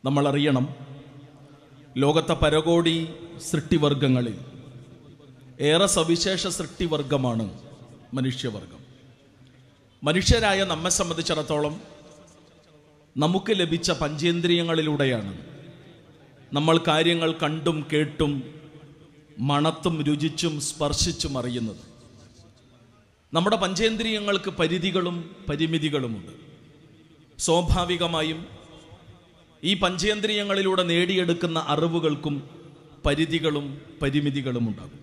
നമ്മൾ അറിയണം ലോകത്തെ പരകോടി സൃഷ്ടിവർഗങ്ങളിൽ ഏറെ സവിശേഷ സൃഷ്ടിവർഗമാണ് മനുഷ്യവർഗം മനുഷ്യരായ നമ്മെ സംബന്ധിച്ചിടത്തോളം നമുക്ക് ലഭിച്ച പഞ്ചേന്ദ്രിയങ്ങളിലൂടെയാണ് നമ്മൾ കാര്യങ്ങൾ കണ്ടും കേട്ടും മണത്തും രുചിച്ചും സ്പർശിച്ചും അറിയുന്നത് നമ്മുടെ പഞ്ചേന്ദ്രിയങ്ങൾക്ക് പരിധികളും പരിമിതികളുമുണ്ട് സ്വാഭാവികമായും ഈ പഞ്ചേന്ദ്രിയങ്ങളിലൂടെ നേടിയെടുക്കുന്ന അറിവുകൾക്കും പരിധികളും പരിമിതികളും ഉണ്ടാകും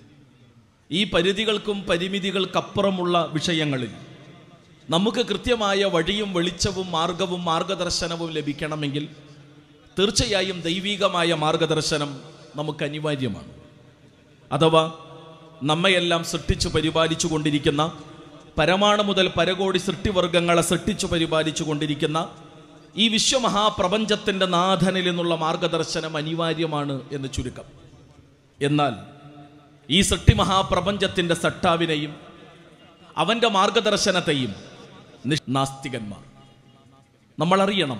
ഈ പരിധികൾക്കും പരിമിതികൾക്കപ്പുറമുള്ള വിഷയങ്ങളിൽ നമുക്ക് കൃത്യമായ വഴിയും വെളിച്ചവും മാർഗവും മാർഗദർശനവും ലഭിക്കണമെങ്കിൽ തീർച്ചയായും ദൈവികമായ മാർഗദർശനം നമുക്ക് അനിവാര്യമാണ് അഥവാ നമ്മയെല്ലാം സൃഷ്ടിച്ചു പരിപാലിച്ചു കൊണ്ടിരിക്കുന്ന പരമാണു മുതൽ പരകോടി സൃഷ്ടിവർഗങ്ങളെ സൃഷ്ടിച്ചു പരിപാലിച്ചു കൊണ്ടിരിക്കുന്ന ഈ വിശ്വമഹാപ്രപഞ്ചത്തിൻ്റെ നാഥനിൽ നിന്നുള്ള മാർഗദർശനം അനിവാര്യമാണ് എന്ന് ചുരുക്കം എന്നാൽ ഈ സൃഷ്ടി മഹാപ്രപഞ്ചത്തിൻ്റെ സട്ടാവിനെയും അവൻ്റെ മാർഗദർശനത്തെയും നിഷ്- നാസ്തികന്മാർ നമ്മൾ അറിയണം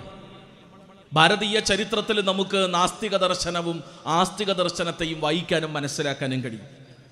ഭാരതീയ ചരിത്രത്തിൽ നമുക്ക് നാസ്തിക ദർശനവും ആസ്തിക ദർശനത്തെയും വായിക്കാനും മനസ്സിലാക്കാനും കഴിയും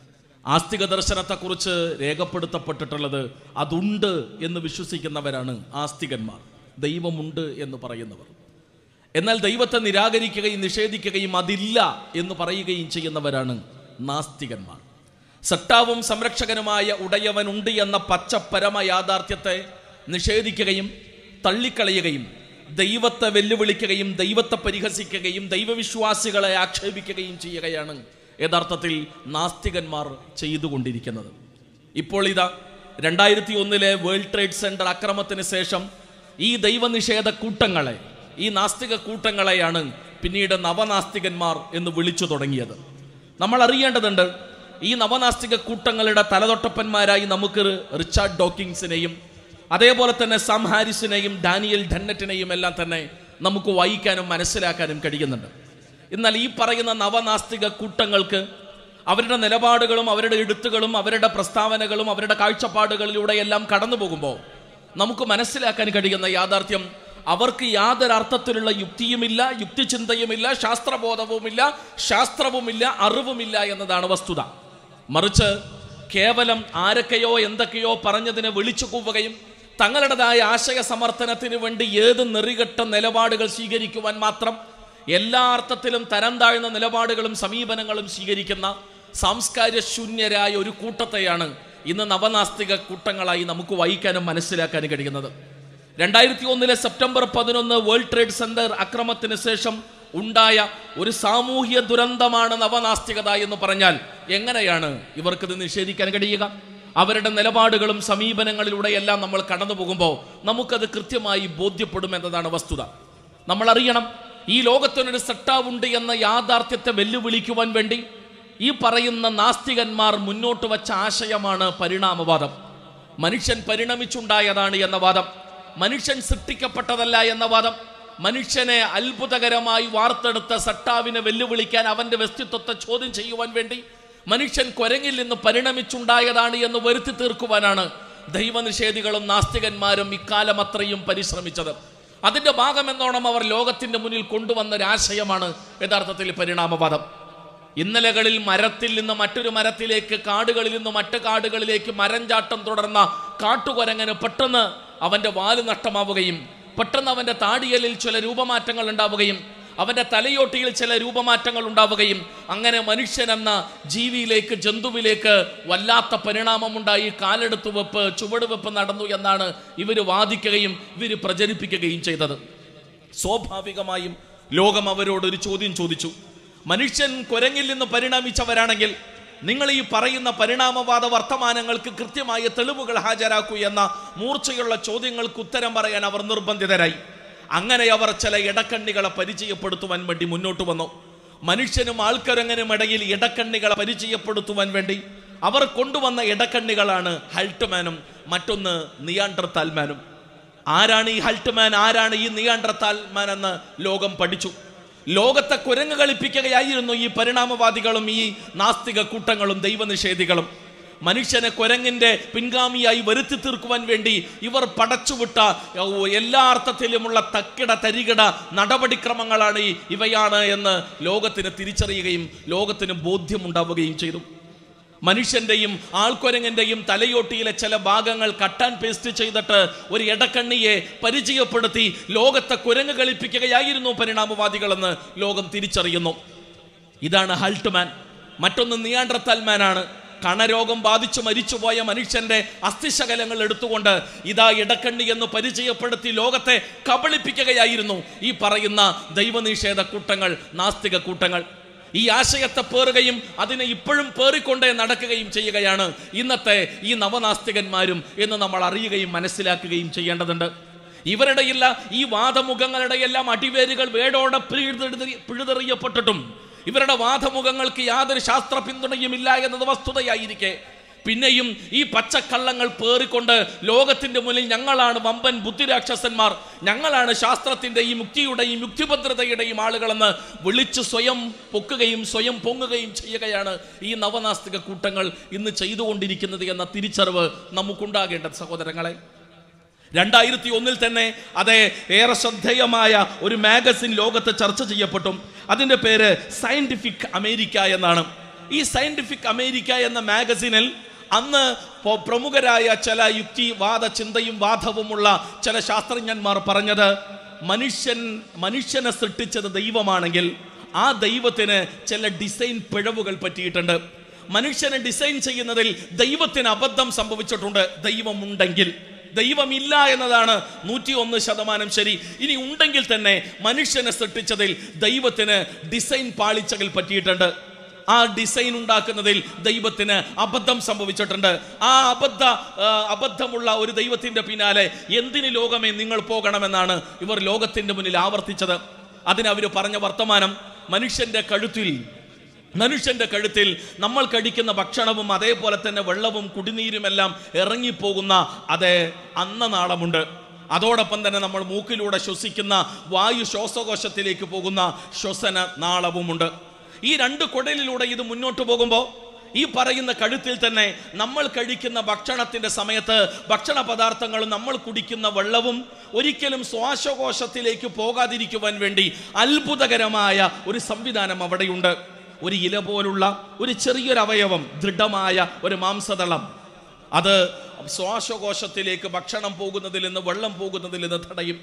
ആസ്തിക ദർശനത്തെക്കുറിച്ച് രേഖപ്പെടുത്തപ്പെട്ടിട്ടുള്ളത് അതുണ്ട് എന്ന് വിശ്വസിക്കുന്നവരാണ് ആസ്തികന്മാർ ദൈവമുണ്ട് എന്ന് പറയുന്നവർ എന്നാൽ ദൈവത്തെ നിരാകരിക്കുകയും നിഷേധിക്കുകയും അതില്ല എന്ന് പറയുകയും ചെയ്യുന്നവരാണ് നാസ്തികന്മാർ സട്ടാവും സംരക്ഷകനുമായ ഉടയവനുണ്ട് എന്ന പച്ചപ്പരമ യാഥാർത്ഥ്യത്തെ നിഷേധിക്കുകയും തള്ളിക്കളയുകയും ദൈവത്തെ വെല്ലുവിളിക്കുകയും ദൈവത്തെ പരിഹസിക്കുകയും ദൈവവിശ്വാസികളെ ആക്ഷേപിക്കുകയും ചെയ്യുകയാണ് യഥാർത്ഥത്തിൽ നാസ്തികന്മാർ ചെയ്തുകൊണ്ടിരിക്കുന്നത് ഇപ്പോൾ ഇതാ രണ്ടായിരത്തി ഒന്നിലെ വേൾഡ് ട്രേഡ് സെന്റർ അക്രമത്തിന് ശേഷം ഈ ദൈവനിഷേധ കൂട്ടങ്ങളെ ഈ നാസ്തിക കൂട്ടങ്ങളെയാണ് പിന്നീട് നവനാസ്തികന്മാർ എന്ന് വിളിച്ചു തുടങ്ങിയത് നമ്മൾ അറിയേണ്ടതുണ്ട് ഈ നവനാസ്തിക കൂട്ടങ്ങളുടെ തലതൊട്ടപ്പന്മാരായി നമുക്ക് റിച്ചാർഡ് ഡോക്കിങ്സിനെയും അതേപോലെ തന്നെ സാം ഹാരിസിനെയും ഡാനിയൽ ഡന്നറ്റിനെയും എല്ലാം തന്നെ നമുക്ക് വായിക്കാനും മനസ്സിലാക്കാനും കഴിയുന്നുണ്ട് എന്നാൽ ഈ പറയുന്ന നവനാസ്തിക കൂട്ടങ്ങൾക്ക് അവരുടെ നിലപാടുകളും അവരുടെ എഴുത്തുകളും അവരുടെ പ്രസ്താവനകളും അവരുടെ കാഴ്ചപ്പാടുകളിലൂടെ എല്ലാം കടന്നു പോകുമ്പോൾ നമുക്ക് മനസ്സിലാക്കാൻ കഴിയുന്ന യാഥാർത്ഥ്യം അവർക്ക് യാതൊരു അർത്ഥത്തിലുള്ള യുക്തിയുമില്ല യുക്തിചിന്തയുമില്ല ശാസ്ത്രബോധവുമില്ല ശാസ്ത്രവുമില്ല അറിവുമില്ല എന്നതാണ് വസ്തുത മറിച്ച് കേവലം ആരൊക്കെയോ എന്തൊക്കെയോ പറഞ്ഞതിനെ വിളിച്ചു കൂവുകയും തങ്ങളുടേതായ ആശയ സമർത്ഥനത്തിന് വേണ്ടി ഏത് നെറികെട്ട നിലപാടുകൾ സ്വീകരിക്കുവാൻ മാത്രം എല്ലാ അർത്ഥത്തിലും തരം താഴ്ന്ന നിലപാടുകളും സമീപനങ്ങളും സ്വീകരിക്കുന്ന സാംസ്കാരിക ശൂന്യരായ ഒരു കൂട്ടത്തെയാണ് ഇന്ന് നവനാസ്തിക കൂട്ടങ്ങളായി നമുക്ക് വായിക്കാനും മനസ്സിലാക്കാനും കഴിയുന്നത് രണ്ടായിരത്തി ഒന്നിലെ സെപ്റ്റംബർ പതിനൊന്ന് വേൾഡ് ട്രേഡ് സെന്റർ അക്രമത്തിന് ശേഷം ഉണ്ടായ ഒരു സാമൂഹ്യ ദുരന്തമാണ് നവനാസ്തികത എന്ന് പറഞ്ഞാൽ എങ്ങനെയാണ് ഇവർക്കിത് നിഷേധിക്കാൻ കഴിയുക അവരുടെ നിലപാടുകളും സമീപനങ്ങളിലൂടെയെല്ലാം നമ്മൾ കടന്നു പോകുമ്പോൾ നമുക്കത് കൃത്യമായി ബോധ്യപ്പെടും എന്നതാണ് വസ്തുത നമ്മൾ അറിയണം ഈ ലോകത്തിനൊരു സട്ടാവുണ്ട് എന്ന യാഥാർത്ഥ്യത്തെ വെല്ലുവിളിക്കുവാൻ വേണ്ടി ഈ പറയുന്ന നാസ്തികന്മാർ മുന്നോട്ട് വച്ച ആശയമാണ് പരിണാമവാദം മനുഷ്യൻ പരിണമിച്ചുണ്ടായതാണ് എന്ന വാദം മനുഷ്യൻ സൃഷ്ടിക്കപ്പെട്ടതല്ല എന്ന വാദം മനുഷ്യനെ അത്ഭുതകരമായി വാർത്തെടുത്ത സട്ടാവിനെ വെല്ലുവിളിക്കാൻ അവന്റെ വ്യക്തിത്വത്തെ ചോദ്യം ചെയ്യുവാൻ വേണ്ടി മനുഷ്യൻ കുരങ്ങിൽ നിന്ന് പരിണമിച്ചുണ്ടായതാണ് എന്ന് വരുത്തി തീർക്കുവാനാണ് ദൈവനിഷേധികളും നാസ്തികന്മാരും ഇക്കാലം അത്രയും പരിശ്രമിച്ചത് അതിന്റെ ഭാഗമെന്നോണം അവർ ലോകത്തിന്റെ മുന്നിൽ കൊണ്ടുവന്ന ഒരു ആശയമാണ് യഥാർത്ഥത്തിൽ പരിണാമവാദം ഇന്നലകളിൽ മരത്തിൽ നിന്ന് മറ്റൊരു മരത്തിലേക്ക് കാടുകളിൽ നിന്ന് മറ്റു കാടുകളിലേക്ക് മരഞ്ചാട്ടം തുടർന്ന കാട്ടുകുരങ്ങന് പെട്ടെന്ന് അവന്റെ വാല് നഷ്ടമാവുകയും പെട്ടെന്ന് അവന്റെ താടിയലിൽ ചില രൂപമാറ്റങ്ങൾ ഉണ്ടാവുകയും അവന്റെ തലയോട്ടിയിൽ ചില രൂപമാറ്റങ്ങൾ ഉണ്ടാവുകയും അങ്ങനെ മനുഷ്യൻ എന്ന ജീവിയിലേക്ക് ജന്തുവിലേക്ക് വല്ലാത്ത പരിണാമമുണ്ടായി കാലെടുത്ത് വെപ്പ് ചുവടുവെപ്പ് നടന്നു എന്നാണ് ഇവർ വാദിക്കുകയും ഇവർ പ്രചരിപ്പിക്കുകയും ചെയ്തത് സ്വാഭാവികമായും ലോകം അവരോട് ഒരു ചോദ്യം ചോദിച്ചു മനുഷ്യൻ കുരങ്ങിൽ നിന്ന് പരിണമിച്ചവരാണെങ്കിൽ നിങ്ങൾ ഈ പറയുന്ന പരിണാമവാദ വർത്തമാനങ്ങൾക്ക് കൃത്യമായ തെളിവുകൾ ഹാജരാക്കൂ എന്ന മൂർച്ചയുള്ള ചോദ്യങ്ങൾക്ക് ഉത്തരം പറയാൻ അവർ നിർബന്ധിതരായി അങ്ങനെ അവർ ചില ഇടക്കണ്ണികളെ പരിചയപ്പെടുത്തുവാൻ വേണ്ടി മുന്നോട്ട് വന്നു മനുഷ്യനും ആൾക്കുരങ്ങനും ഇടയിൽ ഇടക്കണ്ണികളെ പരിചയപ്പെടുത്തുവാൻ വേണ്ടി അവർ കൊണ്ടുവന്ന ഇടക്കണ്ണികളാണ് ഹൾട്ട്മാനും മറ്റൊന്ന് നിയാണ്ടർത്താൽമാനും ആരാണ് ഈ ഹൾട്ട്മാൻ ആരാണ് ഈ നിയാണ്ടർത്താൽമാൻ എന്ന് ലോകം പഠിച്ചു ലോകത്തെ കുരങ്ങ് കളിപ്പിക്കുകയായിരുന്നു ഈ പരിണാമവാദികളും ഈ നാസ്തിക കൂട്ടങ്ങളും ദൈവനിഷേധികളും മനുഷ്യനെ കുരങ്ങിന്റെ പിൻഗാമിയായി വരുത്തി തീർക്കുവാൻ വേണ്ടി ഇവർ പടച്ചുവിട്ട ഓ, എല്ലാ അർത്ഥത്തിലുമുള്ള തക്കിട തരികിട നടപടിക്രമങ്ങളാണ് ഈ ഇവയാണ് എന്ന് ലോകത്തിന് തിരിച്ചറിയുകയും ലോകത്തിന് ബോധ്യമുണ്ടാവുകയും ചെയ്തു മനുഷ്യന്റെയും ആൾക്കുരങ്ങന്റെയും തലയോട്ടിയിലെ ചില ഭാഗങ്ങൾ കട്ടാൻ പേസ്റ്റ് ചെയ്തിട്ട് ഒരു ഇടക്കണ്ണിയെ പരിചയപ്പെടുത്തി ലോകത്തെ കുരങ്ങ് കളിപ്പിക്കുകയായിരുന്നു പരിണാമവാദികളെന്ന് ലോകം തിരിച്ചറിയുന്നു ഇതാണ് ഹൾട്ട്മാൻ മറ്റൊന്ന് നിയാൻഡർത്തൽമാനാണ് കണരോഗം ബാധിച്ചു മരിച്ചുപോയ മനുഷ്യന്റെ അസ്ഥിശകലങ്ങൾ എടുത്തുകൊണ്ട് ഇതാ ഇടക്കണ്ണി എന്ന് പരിചയപ്പെടുത്തി ലോകത്തെ കബളിപ്പിക്കുകയായിരുന്നു ഈ പറയുന്ന ദൈവനിഷേധ കൂട്ടങ്ങൾ നാസ്തിക കൂട്ടങ്ങൾ ഈ ആശയത്തെ പേറുകയും അതിനെ ഇപ്പോഴും പേറിക്കൊണ്ടേ നടക്കുകയും ചെയ്യുകയാണ് ഇന്നത്തെ ഈ നവനാസ്തികന്മാരും എന്ന് നമ്മൾ അറിയുകയും മനസ്സിലാക്കുകയും ചെയ്യേണ്ടതുണ്ട് ഇവരുടെ എല്ലാ ഈ വാദമുഖങ്ങളുടെ എല്ലാം അടിവേരുകൾ വേടോടെ പിഴുതെറി പിഴുതെറിയപ്പെട്ടിട്ടും ഇവരുടെ വാദമുഖങ്ങൾക്ക് യാതൊരു ശാസ്ത്ര പിന്തുണയും ഇല്ല എന്നത് വസ്തുതയായിരിക്കെ പിന്നെയും ഈ പച്ചക്കള്ളങ്ങൾ പേറിക്കൊണ്ട് ലോകത്തിന്റെ മുന്നിൽ ഞങ്ങളാണ് വമ്പൻ ബുദ്ധിരാക്ഷസന്മാർ ഞങ്ങളാണ് ശാസ്ത്രത്തിന്റെയും യുക്തിയുടെയും യുക്തിഭദ്രതയുടെയും ആളുകളെന്ന് വിളിച്ച് സ്വയം പൊക്കുകയും സ്വയം പൊങ്ങുകയും ചെയ്യുകയാണ് ഈ നവനാസ്തിക കൂട്ടങ്ങൾ ഇന്ന് ചെയ്തുകൊണ്ടിരിക്കുന്നത് എന്ന തിരിച്ചറിവ് നമുക്കുണ്ടാകേണ്ട സഹോദരങ്ങളെ രണ്ടായിരത്തി ഒന്നിൽ തന്നെ അതേ ഏറെ ശ്രദ്ധേയമായ ഒരു മാഗസിൻ ലോകത്ത് ചർച്ച ചെയ്യപ്പെട്ടു അതിന്റെ പേര് സയന്റിഫിക് അമേരിക്ക എന്നാണ് ഈ സയന്റിഫിക് അമേരിക്ക എന്ന മാഗസിനിൽ അന്ന് പൊ- പ്രമുഖരായ ചില യുക്തിവാദ ചിന്തയും വാദവുമുള്ള ചില ശാസ്ത്രജ്ഞന്മാർ പറഞ്ഞത് മനുഷ്യൻ മനുഷ്യനെ സൃഷ്ടിച്ചത് ദൈവമാണെങ്കിൽ ആ ദൈവത്തിന് ചില ഡിസൈൻ പിഴവുകൾ പറ്റിയിട്ടുണ്ട് മനുഷ്യനെ ഡിസൈൻ ചെയ്യുന്നതിൽ ദൈവത്തിന് അബദ്ധം സംഭവിച്ചിട്ടുണ്ട് ദൈവമുണ്ടെങ്കിൽ ദൈവമില്ല എന്നതാണ് നൂറ്റി ഒന്ന് ശതമാനം ശരി ഇനി ഉണ്ടെങ്കിൽ തന്നെ മനുഷ്യനെ സൃഷ്ടിച്ചതിൽ ദൈവത്തിന് ഡിസൈൻ പാളിച്ചകൾ പറ്റിയിട്ടുണ്ട് ആ ഡിസൈൻ ഉണ്ടാക്കുന്നതിൽ ദൈവത്തിന് അബദ്ധം സംഭവിച്ചിട്ടുണ്ട് ആ അബദ്ധ ആ, അബദ്ധമുള്ള ഒരു ദൈവത്തിന്റെ പിന്നാലെ എന്തിന് ലോകമേ നിങ്ങൾ പോകണമെന്നാണ് ഇവർ ലോകത്തിന്റെ മുന്നിൽ ആവർത്തിച്ചത് അതിന് അവർ പറഞ്ഞ വർത്തമാനം മനുഷ്യന്റെ കഴുത്തിൽ മനുഷ്യന്റെ കഴുത്തിൽ നമ്മൾ കഴിക്കുന്ന ഭക്ഷണവും അതേപോലെ തന്നെ വെള്ളവും കുടിനീരുമെല്ലാം ഇറങ്ങിപ്പോകുന്ന അതേ അന്നനാളമുണ്ട് അതോടൊപ്പം തന്നെ നമ്മൾ മൂക്കിലൂടെ ശ്വസിക്കുന്ന വായു ശ്വാസകോശത്തിലേക്ക് പോകുന്ന ശ്വസന നാളവുമുണ്ട് ഈ രണ്ട് കുടലിലൂടെ ഇത് മുന്നോട്ട് പോകുമ്പോൾ ഈ പറയുന്ന കഴുത്തിൽ തന്നെ നമ്മൾ കഴിക്കുന്ന ഭക്ഷണത്തിന്റെ സമയത്ത് ഭക്ഷണ പദാർത്ഥങ്ങളും നമ്മൾ കുടിക്കുന്ന വെള്ളവും ഒരിക്കലും ശ്വാസകോശത്തിലേക്ക് പോകാതിരിക്കുവാൻ വേണ്ടി അത്ഭുതകരമായ ഒരു സംവിധാനം അവിടെയുണ്ട് ഒരു ഇല പോലുള്ള ഒരു ചെറിയൊരു അവയവം ദൃഢമായ ഒരു മാംസതളം അത് ശ്വാസകോശത്തിലേക്ക് ഭക്ഷണം പോകുന്നതിൽ നിന്ന് വെള്ളം പോകുന്നതിൽ നിന്ന് തടയും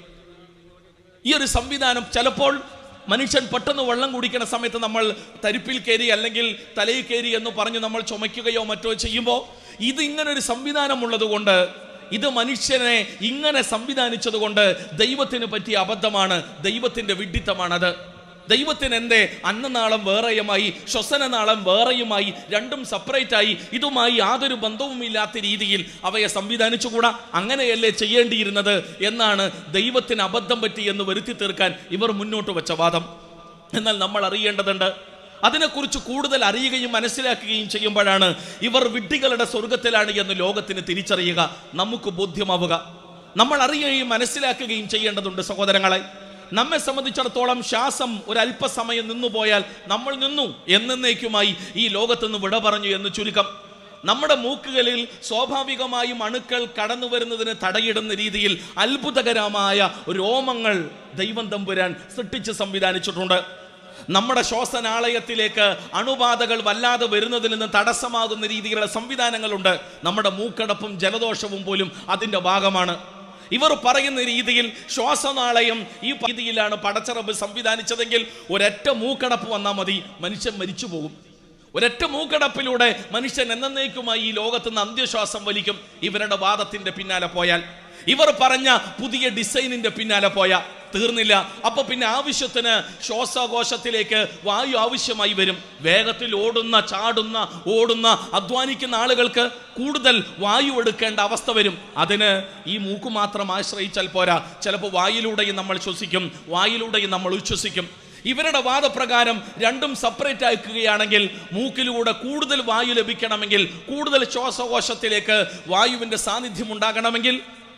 ഈ ഒരു സംവിധാനം ചിലപ്പോൾ മനുഷ്യൻ പെട്ടെന്ന് വെള്ളം കുടിക്കുന്ന സമയത്ത് നമ്മൾ തരിപ്പിൽ കയറി അല്ലെങ്കിൽ തലയിൽ കയറി എന്ന് പറഞ്ഞ് നമ്മൾ ചുമയ്ക്കുകയോ മറ്റോ ചെയ്യുമ്പോൾ ഇത് ഇങ്ങനെ ഒരു സംവിധാനമുള്ളത് കൊണ്ട് ഇത് മനുഷ്യനെ ഇങ്ങനെ സംവിധാനിച്ചത് കൊണ്ട് ദൈവത്തിന് പറ്റിയ അബദ്ധമാണ് ദൈവത്തിന്റെ വിഡിത്തമാണത് ദൈവത്തിന് എന്തേ അന്നനാളം വേറെയുമായി ശ്വസനനാളം വേറെയുമായി രണ്ടും സെപ്പറേറ്റ് ആയി ഇതുമായി യാതൊരു ബന്ധവുമില്ലാത്ത രീതിയിൽ അവയെ സംവിധാനിച്ചുകൂടാ അങ്ങനെയല്ലേ ചെയ്യേണ്ടിയിരുന്നത് എന്നാണ് ദൈവത്തിന് അബദ്ധം പറ്റി എന്ന് വരുത്തി തീർക്കാൻ ഇവർ മുന്നോട്ട് വെച്ച വാദം എന്നാൽ നമ്മൾ അറിയേണ്ടതുണ്ട് അതിനെക്കുറിച്ച് കൂടുതൽ അറിയുകയും മനസ്സിലാക്കുകയും ചെയ്യുമ്പോഴാണ് ഇവർ വിഡ്ഢികളുടെ സ്വർഗത്തിലാണ് എന്ന് ലോകത്തിന് തിരിച്ചറിയുക നമുക്ക് ബോധ്യമാവുക നമ്മൾ അറിയുകയും മനസ്സിലാക്കുകയും ചെയ്യേണ്ടതുണ്ട് സഹോദരങ്ങളെ നമ്മെ സംബന്ധിച്ചിടത്തോളം ശ്വാസം ഒരു അല്പസമയം നിന്നുപോയാൽ നമ്മൾ നിന്നു എന്നേക്കുമായി ഈ ലോകത്തുനിന്ന് വിട പറഞ്ഞു എന്ന് ചുരുക്കം നമ്മുടെ മൂക്കുകളിൽ സ്വാഭാവികമായും അണുക്കൾ കടന്നു വരുന്നതിന് തടയിടുന്ന രീതിയിൽ അത്ഭുതകരമായ രോമങ്ങൾ ദൈവം തമ്പുരാൻ സൃഷ്ടിച്ച് സംവിധാനിച്ചിട്ടുണ്ട് നമ്മുടെ ശ്വാസനാളയത്തിലേക്ക് അണുബാധകൾ വല്ലാതെ വരുന്നതിൽ നിന്ന് തടസ്സമാകുന്ന രീതിയിലുള്ള സംവിധാനങ്ങളുണ്ട് നമ്മുടെ മൂക്കടപ്പും ജലദോഷവും പോലും അതിന്റെ ഭാഗമാണ് ഇവർ പറയുന്ന രീതിയിൽ ശ്വാസനാളയം ഈ രീതിയിലാണ് പടച്ചറബ് സംവിധാനിച്ചതെങ്കിൽ ഒരൊറ്റ മൂക്കടപ്പ് വന്നാൽ മതി മനുഷ്യൻ മരിച്ചു പോകും ഒരൊറ്റ മൂക്കടപ്പിലൂടെ മനുഷ്യൻ എന്നേക്കുമായി ഈ ലോകത്ത് നിന്ന് അന്ത്യശ്വാസം വലിക്കും ഇവരുടെ വാദത്തിന്റെ പിന്നാലെ പോയാൽ ഇവർ പറഞ്ഞ പുതിയ ഡിസൈനിന്റെ പിന്നാലെ പോയ തീർന്നില്ല അപ്പൊ പിന്നെ ആവശ്യത്തിന് ശ്വാസകോശത്തിലേക്ക് വായു ആവശ്യമായി വരും വേഗത്തിൽ ഓടുന്ന ചാടുന്ന ഓടുന്ന അധ്വാനിക്കുന്ന ആളുകൾക്ക് കൂടുതൽ വായു എടുക്കേണ്ട അവസ്ഥ വരും അതിന് ഈ മൂക്ക് മാത്രം ആശ്രയിച്ചാൽ പോരാ ചിലപ്പോൾ വായിലൂടെയും നമ്മൾ ശ്വസിക്കും വായിലൂടെയും നമ്മൾ ഉച്ഛ്വസിക്കും ഇവരുടെ വാദപ്രകാരം രണ്ടും സെപ്പറേറ്റ് ആക്കുകയാണെങ്കിൽ മൂക്കിലൂടെ കൂടുതൽ വായു ലഭിക്കണമെങ്കിൽ കൂടുതൽ ശ്വാസകോശത്തിലേക്ക് വായുവിന്റെ സാന്നിധ്യം ഉണ്ടാകണമെങ്കിൽ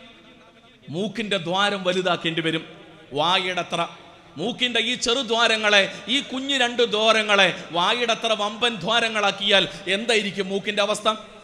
മൂക്കിന്റെ ദ്വാരം വലുതാക്കേണ്ടി വരും വായിടത്ര മൂക്കിന്റെ ഈ ചെറുദ്വാരങ്ങളെ ഈ കുഞ്ഞു രണ്ട് ദ്വാരങ്ങളെ വായിടത്ര വമ്പൻ ദ്വാരങ്ങളാക്കിയാൽ എന്തായിരിക്കും മൂക്കിന്റെ അവസ്ഥ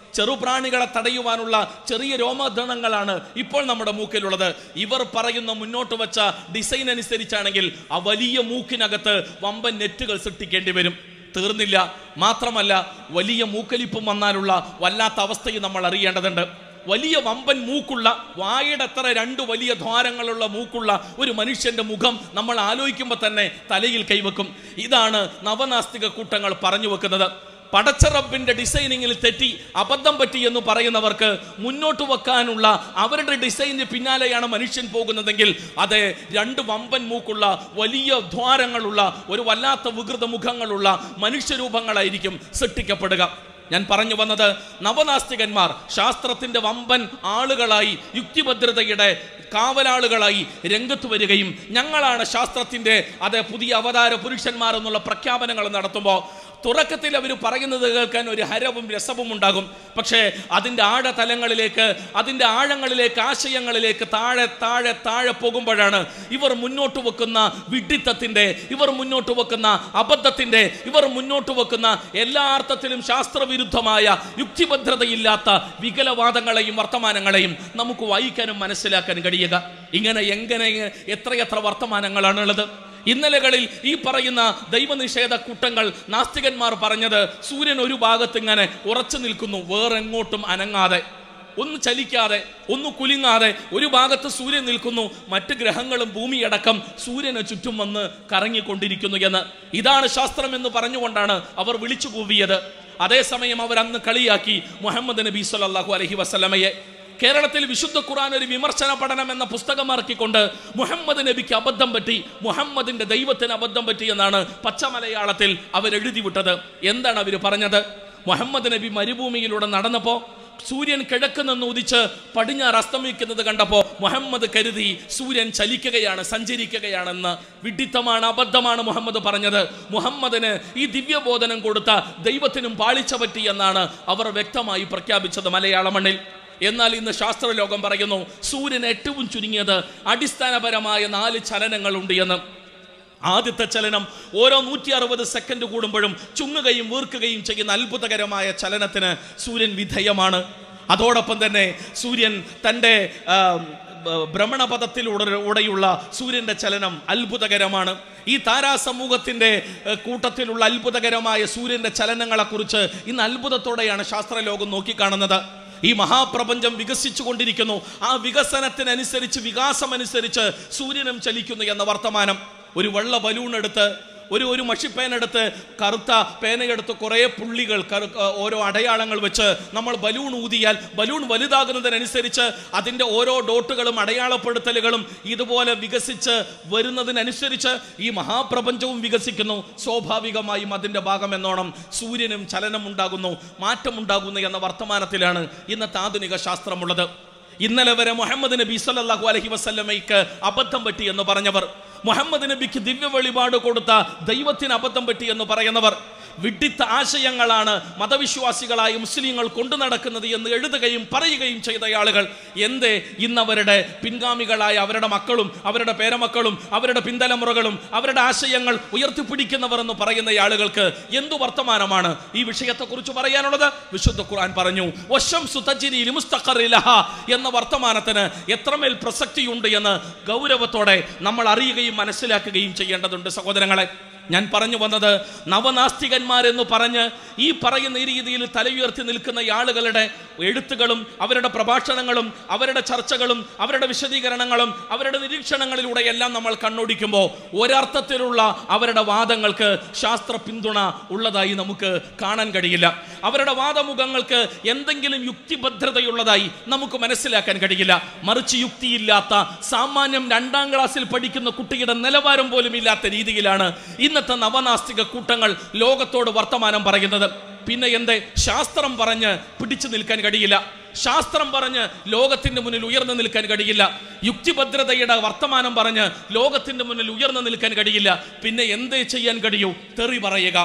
ചെറുപ്രാണികളെ തടയുവാനുള്ള ചെറിയ രോമധണങ്ങളാണ് ഇപ്പോൾ നമ്മുടെ മൂക്കിലുള്ളത് ഇവർ പറയുന്ന മുന്നോട്ട് വെച്ച ഡിസൈൻ അനുസരിച്ചാണെങ്കിൽ ആ വലിയ മൂക്കിനകത്ത് വമ്പൻ നെറ്റുകൾ സൃഷ്ടിക്കേണ്ടി വരും തീർന്നില്ല മാത്രമല്ല വലിയ മൂക്കലിപ്പും വന്നാലുള്ള വല്ലാത്ത അവസ്ഥയും നമ്മൾ അറിയേണ്ടതുണ്ട് വലിയ വമ്പൻ മൂക്കുള്ള വായുടെ അത്ര രണ്ട് വലിയ ദ്വാരങ്ങളുള്ള മൂക്കുള്ള ഒരു മനുഷ്യന്റെ മുഖം നമ്മൾ ആലോചിക്കുമ്പോൾ തന്നെ തലയിൽ കൈവെക്കും ഇതാണ് നവനാസ്തിക കൂട്ടങ്ങൾ പറഞ്ഞു വെക്കുന്നത് പടച്ചറബിന്റെ ഡിസൈനിങ്ങിൽ തെറ്റി അബദ്ധം പറ്റി എന്ന് പറയുന്നവർക്ക് മുന്നോട്ട് വെക്കാനുള്ള അവരുടെ ഡിസൈനിന് പിന്നാലെയാണ് മനുഷ്യൻ പോകുന്നതെങ്കിൽ അത് രണ്ട് വമ്പൻ മൂക്കുള്ള വലിയ ദ്വാരങ്ങളുള്ള ഒരു വല്ലാത്ത വികൃത മുഖങ്ങളുള്ള മനുഷ്യരൂപങ്ങളായിരിക്കും സൃഷ്ടിക്കപ്പെടുക ഞാൻ പറഞ്ഞു വന്നത് നവനാസ്തികന്മാർ ശാസ്ത്രത്തിന്റെ വമ്പൻ ആളുകളായി യുക്തിഭദ്രതയുടെ കാവലാളുകളായി രംഗത്ത് വരികയും ഞങ്ങളാണ് ശാസ്ത്രത്തിന്റെ അത് പുതിയ അവതാര പുരുഷന്മാർ എന്നുള്ള പ്രഖ്യാപനങ്ങൾ നടത്തുമ്പോൾ തുടക്കത്തിൽ അവർ പറയുന്നത് കേൾക്കാൻ ഒരു ഹരവും രസവും ഉണ്ടാകും പക്ഷേ അതിൻ്റെ ആഴതലങ്ങളിലേക്ക് അതിൻ്റെ ആഴങ്ങളിലേക്ക് ആശയങ്ങളിലേക്ക് താഴെ താഴെ താഴെ പോകുമ്പോഴാണ് ഇവർ മുന്നോട്ട് വെക്കുന്ന വിഡിത്തത്തിൻ്റെ ഇവർ മുന്നോട്ട് വെക്കുന്ന അബദ്ധത്തിൻ്റെ ഇവർ മുന്നോട്ട് വെക്കുന്ന എല്ലാ അർത്ഥത്തിലും ശാസ്ത്രവിരുദ്ധമായ യുക്തിഭദ്രതയില്ലാത്ത വികലവാദങ്ങളെയും വർത്തമാനങ്ങളെയും നമുക്ക് വായിക്കാനും മനസ്സിലാക്കാനും കഴിയുക ഇങ്ങനെ എങ്ങനെ എത്രയെത്ര വർത്തമാനങ്ങളാണുള്ളത് ഇന്നലകളിൽ ഈ പറയുന്ന ദൈവനിഷേധ കൂട്ടങ്ങൾ നാസ്തികന്മാർ പറഞ്ഞത് സൂര്യൻ ഒരു ഭാഗത്ത് ഇങ്ങനെ ഉറച്ചു നിൽക്കുന്നു വേറെങ്ങോട്ടും അനങ്ങാതെ ഒന്ന് ചലിക്കാതെ ഒന്ന് കുലുങ്ങാതെ ഒരു ഭാഗത്ത് സൂര്യൻ നിൽക്കുന്നു മറ്റ് ഗ്രഹങ്ങളും ഭൂമിയടക്കം സൂര്യന് ചുറ്റും വന്ന് കറങ്ങിക്കൊണ്ടിരിക്കുന്നു എന്ന് ഇതാണ് ശാസ്ത്രം എന്ന് പറഞ്ഞുകൊണ്ടാണ് അവർ വിളിച്ചു കൂവിയത് അതേസമയം അവർ അന്ന് കളിയാക്കി മുഹമ്മദ് നബി സല്ലല്ലാഹു അലൈഹി വസല്ലമയെ കേരളത്തിൽ വിശുദ്ധ ഖുർആൻ ഒരു വിമർശന പഠനം എന്ന പുസ്തകം ഇറക്കിക്കൊണ്ട് മുഹമ്മദ് നബിക്ക് അബദ്ധം പറ്റി മുഹമ്മദിന്റെ ദൈവത്തിന് അബദ്ധം പറ്റി എന്നാണ് പച്ച മലയാളത്തിൽ അവർ എഴുതി വിട്ടത് എന്താണ് അവർ പറഞ്ഞത് മുഹമ്മദ് നബി മരുഭൂമിയിലൂടെ നടന്നപ്പോ സൂര്യൻ കിഴക്ക് നിന്ന് ഉദിച്ച് പടിഞ്ഞാറ് അസ്തമിക്കുന്നത് കണ്ടപ്പോൾ മുഹമ്മദ് കരുതി സൂര്യൻ ചലിക്കുകയാണ് സഞ്ചരിക്കുകയാണെന്ന് വിഡിത്തമാണ് അബദ്ധമാണ് മുഹമ്മദ് പറഞ്ഞത് മുഹമ്മദിന് ഈ ദിവ്യബോധനം കൊടുത്ത ദൈവത്തിനും പാളിച്ച പറ്റി എന്നാണ് അവർ വ്യക്തമായി പ്രഖ്യാപിച്ചത് മലയാള മണ്ണിൽ എന്നാൽ ഇന്ന് ശാസ്ത്രലോകം പറയുന്നു സൂര്യൻ ഏറ്റവും ചുരുങ്ങിയത് അടിസ്ഥാനപരമായ നാല് ചലനങ്ങളുണ്ട് എന്ന് ആദ്യത്തെ ചലനം ഓരോ നൂറ്റി അറുപത് സെക്കൻഡ് കൂടുമ്പോഴും ചുങ്ങുകയും വീർക്കുകയും ചെയ്യുന്ന അത്ഭുതകരമായ ചലനത്തിന് സൂര്യൻ വിധേയമാണ് അതോടൊപ്പം തന്നെ സൂര്യൻ തൻ്റെ ആ, ബ- ഭ്രമണപഥത്തിലൂടെ ഉടെയുള്ള സൂര്യന്റെ ചലനം അത്ഭുതകരമാണ് ഈ താരാസമൂഹത്തിന്റെ ഏ, കൂട്ടത്തിലുള്ള അത്ഭുതകരമായ സൂര്യന്റെ ചലനങ്ങളെക്കുറിച്ച് ഇന്ന് അത്ഭുതത്തോടെയാണ് ശാസ്ത്രലോകം നോക്കിക്കാണുന്നത് ഈ മഹാപ്രപഞ്ചം വികസിച്ചു കൊണ്ടിരിക്കുന്നു ആ വികസനത്തിനനുസരിച്ച് വികാസം അനുസരിച്ച് സൂര്യനും ചലിക്കുന്നു എന്ന വർത്തമാനം ഒരു വെള്ള ബലൂൺ എടുത്ത് ഒരു ഒരു മഷിപ്പേന എടുത്ത് കറുത്ത പേനയെടുത്ത് കുറേ പുള്ളികൾ കറു ഓരോ അടയാളങ്ങൾ വെച്ച് നമ്മൾ ബലൂൺ ഊതിയാൽ ബലൂൺ വലുതാകുന്നതിനനുസരിച്ച് അതിൻ്റെ ഓരോ ഡോട്ടുകളും അടയാളപ്പെടുത്തലുകളും ഇതുപോലെ വികസിച്ച് വരുന്നതിനനുസരിച്ച് ഈ മഹാപ്രപഞ്ചവും വികസിക്കുന്നു സ്വാഭാവികമായും അതിൻ്റെ ഭാഗം എന്നോണം സൂര്യനും ചലനം ഉണ്ടാകുന്നു മാറ്റമുണ്ടാകുന്നു എന്ന വർത്തമാനത്തിലാണ് ഇന്നത്തെ ആധുനിക ശാസ്ത്രമുള്ളത് ഇന്നലെ വരെ മുഹമ്മദ് നബി സല്ലല്ലാഹു അലൈഹി വസല്ലമയ്ക്ക് അബദ്ധം പറ്റി എന്ന് പറഞ്ഞവർ മുഹമ്മദ് നബിക്ക് ദിവ്യ വെളിപാട് കൊടുത്ത ദൈവത്തിന് അബദ്ധം പറ്റി എന്ന് പറയുന്നവർ വിഡിത്ത ആശയങ്ങളാണ് മതവിശ്വാസികളായ മുസ്ലിങ്ങൾ കൊണ്ടു നടക്കുന്നത് എന്ന് എഴുതുകയും പറയുകയും ചെയ്ത ആളുകൾ എന്തേ ഇന്നവരുടെ പിൻഗാമികളായ അവരുടെ മക്കളും അവരുടെ പേരമക്കളും അവരുടെ പിന്തലമുറകളും അവരുടെ ആശയങ്ങൾ ഉയർത്തിപ്പിടിക്കുന്നവർ എന്ന് പറയുന്ന ആളുകൾക്ക് എന്തു വർത്തമാനമാണ് ഈ വിഷയത്തെക്കുറിച്ച് പറയാനുള്ളത് വിശുദ്ധ ഖുർആൻ പറഞ്ഞു "വശംസു തജ്രി ലിമുസ്തഖറി ലഹാ" എന്ന വർത്തമാനത്തിന് എത്രമേൽ പ്രസക്തിയുണ്ട് എന്ന് ഗൗരവത്തോടെ നമ്മൾ അറിയുകയും മനസ്സിലാക്കുകയും ചെയ്യേണ്ടതുണ്ട് സഹോദരങ്ങളെ ഞാൻ പറഞ്ഞു വന്നത് നവനാസ്തികന്മാരെന്ന് പറഞ്ഞ് ഈ പറയുന്ന ഈ രീതിയിൽ തലയുയർത്തി നിൽക്കുന്ന ഈ ആളുകളുടെ എഴുത്തുകളും അവരുടെ പ്രഭാഷണങ്ങളും അവരുടെ ചർച്ചകളും അവരുടെ വിശദീകരണങ്ങളും അവരുടെ നിരീക്ഷണങ്ങളിലൂടെ എല്ലാം നമ്മൾ കണ്ണോടിക്കുമ്പോൾ ഒരർത്ഥത്തിലുള്ള അവരുടെ വാദങ്ങൾക്ക് ശാസ്ത്ര പിന്തുണ ഉള്ളതായി നമുക്ക് കാണാൻ കഴിയില്ല അവരുടെ വാദമുഖങ്ങൾക്ക് എന്തെങ്കിലും യുക്തിഭദ്രതയുള്ളതായി നമുക്ക് മനസ്സിലാക്കാൻ കഴിയില്ല മറിച്ച് യുക്തിയില്ലാത്ത സാമാന്യം രണ്ടാം ക്ലാസ്സിൽ പഠിക്കുന്ന കുട്ടിയുടെ നിലവാരം പോലും ഇല്ലാത്ത രീതിയിലാണ് ഇന്നത്തെ നവനാസ്തിക കൂട്ടങ്ങൾ ലോകത്തോട് വർത്തമാനം പറയുന്നത് പിന്നെ എന്തേ ശാസ്ത്രം പറഞ്ഞ് പിടിച്ചു നിൽക്കാൻ കഴിയില്ല ശാസ്ത്രം പറഞ്ഞ് ലോകത്തിന്റെ മുന്നിൽ ഉയർന്നു നിൽക്കാൻ കഴിയില്ല യുക്തിഭദ്രതയുടെ വർത്തമാനം പറഞ്ഞ് ലോകത്തിന്റെ മുന്നിൽ ഉയർന്നു നിൽക്കാൻ കഴിയില്ല പിന്നെ എന്തേ ചെയ്യാൻ കഴിയൂ തെറി പറയുക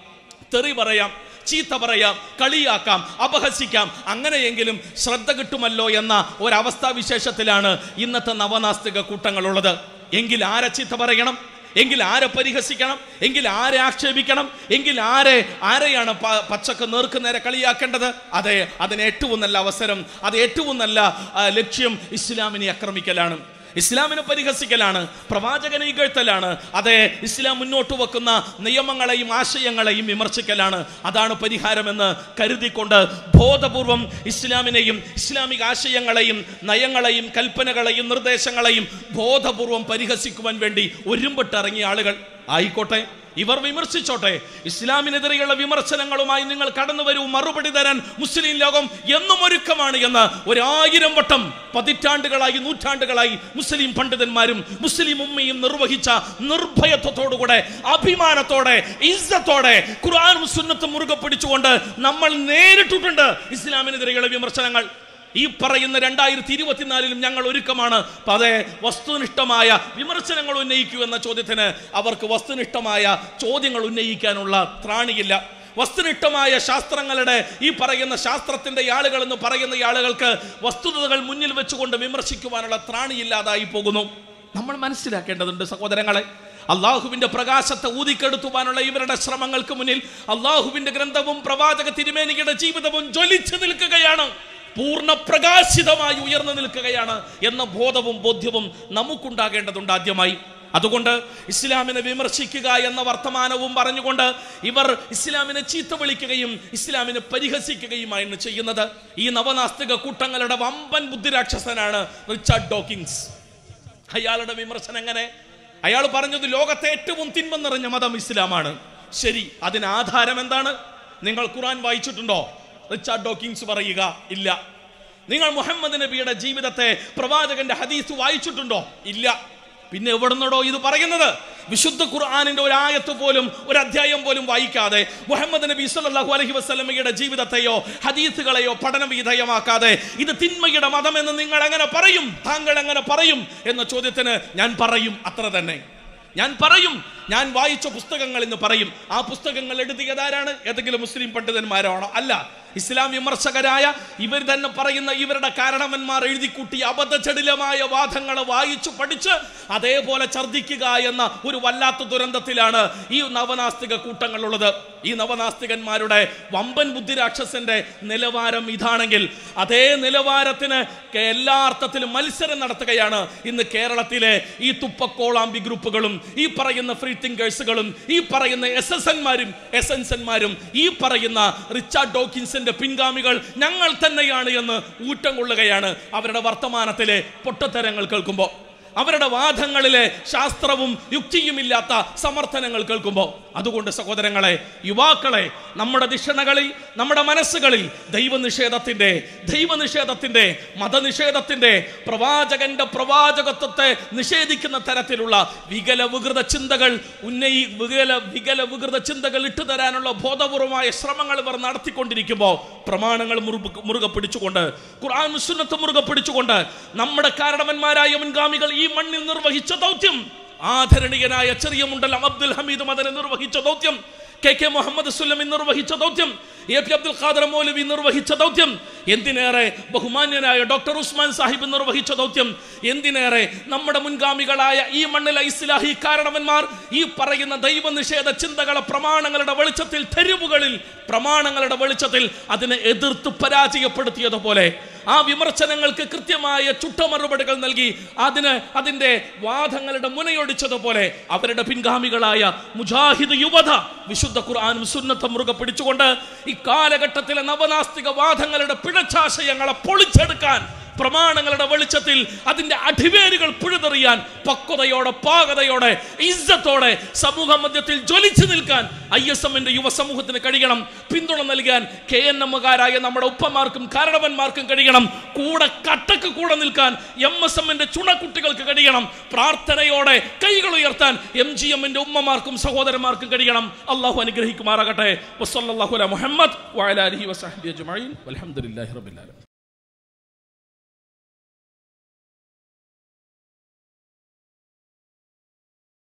തെറി പറയാം ചീത്ത പറയാം കളിയാക്കാം അപഹസിക്കാം അങ്ങനെയെങ്കിലും ശ്രദ്ധ കിട്ടുമല്ലോ എന്ന ഒരവസ്ഥാ വിശേഷത്തിലാണ് ഇന്നത്തെ നവനാസ്തിക കൂട്ടങ്ങളുള്ളത് എങ്കിൽ ആരെ ചീത്ത പറയണം എങ്കിൽ ആരെ പരിഹസിക്കണം എങ്കിൽ ആരെ ആക്ഷേപിക്കണം എങ്കിൽ ആരെ ആരെയാണ് പ- പച്ചക്ക് നേർക്ക് നേരെ കളിയാക്കേണ്ടത് അതെ അതിന് ഏറ്റവും നല്ല അവസരം അത് ഏറ്റവും നല്ല ആ, ലക്ഷ്യം ഇസ്ലാമിനെ ആക്രമിക്കലാണ് ഇസ്ലാമിനെ പരിഹസിക്കലാണ് പ്രവാചകനെ ഇകഴ്ത്തലാണ് അതെ ഇസ്ലാം മുന്നോട്ട് വെക്കുന്ന നിയമങ്ങളെയും ആശയങ്ങളെയും വിമർശിക്കലാണ് അതാണ് പരിഹാരമെന്ന് കരുതിക്കൊണ്ട് ബോധപൂർവം ഇസ്ലാമിനെയും ഇസ്ലാമിക ആശയങ്ങളെയും നയങ്ങളെയും കൽപ്പനകളെയും നിർദ്ദേശങ്ങളെയും ബോധപൂർവം പരിഹസിക്കുവാൻ വേണ്ടി ഒരുമ്പിട്ടിറങ്ങിയ ആളുകൾ ആയിക്കോട്ടെ ഇവർ വിമർശിച്ചോട്ടെ ഇസ്ലാമിനെതിരെയുള്ള വിമർശനങ്ങളുമായി നിങ്ങൾ കടന്നു വരൂ മറുപടി തരാൻ മുസ്ലിം ലോകം എന്നും ഒരുക്കമാണ് എന്ന് ഒരായിരം വട്ടം പതിറ്റാണ്ടുകളായി നൂറ്റാണ്ടുകളായി മുസ്ലിം പണ്ഡിതന്മാരും മുസ്ലിം ഉമ്മയും നിർവഹിച്ച നിർഭയത്വത്തോടുകൂടെ അഭിമാനത്തോടെ ഇസ്സത്തോടെ ഖുർആനും സുന്നത്തും മുറുകെ പിടിച്ചുകൊണ്ട് നമ്മൾ നേരിട്ടിട്ടുണ്ട് ഇസ്ലാമിനെതിരെയുള്ള വിമർശനങ്ങൾ ഈ പറയുന്ന രണ്ടായിരത്തി ഇരുപത്തിനാലിലും ഞങ്ങൾ ഒരുക്കമാണ് അപ്പൊ അതെ വസ്തുനിഷ്ഠമായ വിമർശനങ്ങൾ ഉന്നയിക്കൂ എന്ന ചോദ്യത്തിന് അവർക്ക് വസ്തുനിഷ്ഠമായ ചോദ്യങ്ങൾ ഉന്നയിക്കാനുള്ള ത്രാണിയില്ല വസ്തുനിഷ്ഠമായ ശാസ്ത്രങ്ങളുടെ ഈ പറയുന്ന ശാസ്ത്രത്തിന്റെ ആളുകൾ എന്ന് പറയുന്ന ഈ ആളുകൾക്ക് വസ്തുതകൾ മുന്നിൽ വെച്ചുകൊണ്ട് വിമർശിക്കുവാനുള്ള ത്രാണിയില്ലാതായി പോകുന്നു നമ്മൾ മനസ്സിലാക്കേണ്ടതുണ്ട് സഹോദരങ്ങളെ അള്ളാഹുവിന്റെ പ്രകാശത്തെ ഊതിക്കെടുത്തുവാനുള്ള ഇവരുടെ ശ്രമങ്ങൾക്ക് മുന്നിൽ അള്ളാഹുവിന്റെ ഗ്രന്ഥവും പ്രവാചക തിരുമേനിയുടെ ജീവിതവും ജ്വലിച്ചു നിൽക്കുകയാണ് പൂർണ്ണ പ്രകാശിതമായി ഉയർന്നു നിൽക്കുകയാണ് എന്ന ബോധവും ബോധ്യവും നമുക്കുണ്ടാകേണ്ടതുണ്ട് ആദ്യമായി അതുകൊണ്ട് ഇസ്ലാമിനെ വിമർശിക്കുക എന്ന വർത്തമാനവും പറഞ്ഞുകൊണ്ട് ഇവർ ഇസ്ലാമിനെ ചീത്ത വിളിക്കുകയും ഇസ്ലാമിനെ പരിഹസിക്കുകയുമാണ് ചെയ്യുന്നത് ഈ നവനാസ്തിക കൂട്ടങ്ങളുടെ വമ്പൻ ബുദ്ധിരാക്ഷസനാണ് റിച്ചാർഡ് ഡോക്കിങ്സ് അയാളുടെ വിമർശനം എങ്ങനെ അയാൾ പറഞ്ഞത് ലോകത്തെ ഏറ്റവും തിന്മ നിറഞ്ഞ മതം ഇസ്ലാമാണ് ശരി അതിന് ആധാരം എന്താണ് നിങ്ങൾ ഖുറാൻ വായിച്ചിട്ടുണ്ടോ റിച്ചാർഡ് ഡോക്കിങ്സ് പറയുക ഇല്ല നിങ്ങൾ മുഹമ്മദ് നബിയുടെ ജീവിതത്തെ പ്രവാചകന്റെ ഹദീസ് വായിച്ചിട്ടുണ്ടോ ഇല്ല പിന്നെ എവിടുന്നടോ ഇത് പറയുന്നത് വിശുദ്ധ ഖുർആാനിന്റെ ഒരു ആയത്ത് പോലും ഒരു അധ്യായം പോലും വായിക്കാതെ മുഹമ്മദ് നബി സല്ലല്ലാഹു അലൈഹി വസല്ലമയുടെ ജീവിതത്തെയോ ഹദീസുകളെയോ പഠന വിധേയമാക്കാതെ ഇത് തിന്മയുടെ മതം എന്ന് നിങ്ങൾ എങ്ങനെ പറയും താങ്കൾ എങ്ങനെ പറയും എന്ന ചോദ്യത്തിന് ഞാൻ പറയും അത്ര തന്നെ ഞാൻ പറയും ഞാൻ വായിച്ച പുസ്തകങ്ങൾ എന്ന് പറയും ആ പുസ്തകങ്ങൾ എഴുതിയതാരാണ് ഏതെങ്കിലും മുസ്ലിം പണ്ഡിതന്മാരാണോ അല്ല ഇസ്ലാം വിമർശകരായ ഇവർ തന്നെ പറയുന്ന ഇവരുടെ കാരണവന്മാർ എഴുതിക്കൂട്ടിയ അബദ്ധചടിലമായ വാദങ്ങളെ വായിച്ചു പഠിച്ച് അതേപോലെ ഛർദ്ദിക്കുക എന്ന ഒരു വല്ലാത്ത ദുരന്തത്തിലാണ് ഈ നവനാസ്തിക കൂട്ടങ്ങളുള്ളത് ഈ നവനാസ്തികന്മാരുടെ വമ്പൻ ബുദ്ധിരാക്ഷസന്റെ നിലവാരം ഇതാണെങ്കിൽ അതേ നിലവാരത്തിന് കെ- എല്ലാ അർത്ഥത്തിലും മത്സരം നടത്തുകയാണ് ഇന്ന് കേരളത്തിലെ ഈ തുപ്പക്കോളാമ്പി ഗ്രൂപ്പുകളും ഈ പറയുന്ന ഫ്രീ തിങ്കേഴ്സുകളും ഈ പറയുന്ന എസ് എസ് എൻമാരും എസ് എൻസ് എൻമാരും ഈ പറയുന്ന റിച്ചാർഡ് ഡോക്കിൻസിന്റെ പിൻഗാമികൾ ഞങ്ങൾ തന്നെയാണ് എന്ന് ഊറ്റം കൊള്ളുകയാണ് അവരുടെ വർത്തമാനത്തിലെ പൊട്ടത്തരങ്ങൾ കേൾക്കുമ്പോൾ അവരുടെ വാദങ്ങളിലെ ശാസ്ത്രവും യുക്തിയുമില്ലാത്ത സമർത്ഥനങ്ങൾ കേൾക്കുമ്പോൾ അതുകൊണ്ട് സഹോദരങ്ങളെ യുവാക്കളെ നമ്മുടെ ദിഷണകളിൽ നമ്മുടെ മനസ്സുകളിൽ ദൈവനിഷേധത്തിന്റെ ദൈവനിഷേധത്തിന്റെ മതനിഷേധത്തിന്റെ പ്രവാചകന്റെ പ്രവാചകത്വത്തെ നിഷേധിക്കുന്ന തരത്തിലുള്ള വികല വികൃത ചിന്തകൾ ഉന്നയി വികല വികല വികൃത ചിന്തകൾ ഇട്ടുതരാനുള്ള ബോധപൂർവമായ ശ്രമങ്ങൾ ഇവർ നടത്തിക്കൊണ്ടിരിക്കുമ്പോൾ പ്രമാണങ്ങൾ മുറുകെ മുറുകെ പിടിച്ചുകൊണ്ട് ഖുർആൻ സുന്നത്ത് മുറുകെ പിടിച്ചുകൊണ്ട് നമ്മുടെ കാരണവന്മാരായ മുൻഗാമികൾ ഈ മണ്ണിൽ നിർവഹിച്ച ദൗത്യം ആദരണീയനായ ചെറിയ മുണ്ടലം അബ്ദുൽ ഹമീദ് മദനെ നിർവഹിച്ച ദൗത്യം കെ കെ മുഹമ്മദ് സുല്ലമി നിർവഹിച്ച ദൗത്യം എ പി അബ്ദുൽ ഖാദർ മൗലവി നിർവഹിച്ച ദൗത്യം എന്തിനേറെ ബഹുമാന്യനായ ഡോക്ടർ ഉസ്മാൻ സാഹിബ് നിർവഹിച്ച ദൗത്യം എന്തിനേറെ നമ്മുടെ മുൻഗാമികളായ ഈ മണ്ണിലെ ഇസ്ലാഹി കാരണവന്മാർ ഈ പറയുന്ന ദൈവനിഷേധ ചിന്തകളെ പ്രമാണങ്ങളുടെ വെളിച്ചത്തിൽ തെരുവുകളിൽ പ്രമാണങ്ങളുടെ വെളിച്ചത്തിൽ അതിനെ എതിർത്ത് പരാജയപ്പെടുത്തിയതുപോലെ ആ വിമർശനങ്ങൾക്ക് കൃത്യമായ ചുട്ട മറുപടികൾ നൽകി അതിന് അതിന്റെ വാദങ്ങളുടെ മുനയൊടിച്ചതുപോലെ അവരുടെ പിൻഗാമികളായ മുജാഹിദ് യുവത വിശുദ്ധ ഖുർആാനും സുന്നത്തും മുറുകെ പിടിച്ചുകൊണ്ട് ഈ കാലഘട്ടത്തിലെ നവനാസ്തിക വാദങ്ങളുടെ പിഴച്ചാശയങ്ങളെ പൊളിച്ചെടുക്കാൻ പ്രമാണങ്ങളുടെ വെളിച്ചത്തിൽ അതിന്റെ അടിവേരുകൾ പിഴുതെറിയാൻ പക്വതയോടെ പാകതയോടെ ഇസ്സത്തോടെ സമൂഹ മധ്യത്തിൽ ജ്വലിച്ചു നിൽക്കാൻ ഐ എസ് എമ്മിന്റെ യുവസമൂഹത്തിന് കഴിയണം പിന്തുണ നൽകാൻ കെ എൻ എമ്മുകാരായ നമ്മുടെ ഉപ്പമാർക്കും കാരണവന്മാർക്കും കഴിയണം കൂടെ കട്ടക്ക് കൂടെ നിൽക്കാൻ എം എസ് എമ്മിന്റെ ചുണക്കുട്ടികൾക്ക് കഴിയണം പ്രാർത്ഥനയോടെ കൈകൾ ഉയർത്താൻ എം ജി എമ്മിന്റെ ഉമ്മമാർക്കും സഹോദരന്മാർക്കും കഴിയണം അള്ളാഹു അനുഗ്രഹിക്കുമാറാകട്ടെ വസല്ലല്ലാഹു അലാ മുഹമ്മദ് വഅലാ ആലിഹി വസഹ്ബിഹി അജ്മഈൻ വൽഹംദുലില്ലാഹി റബ്ബിൽ ആലമീൻ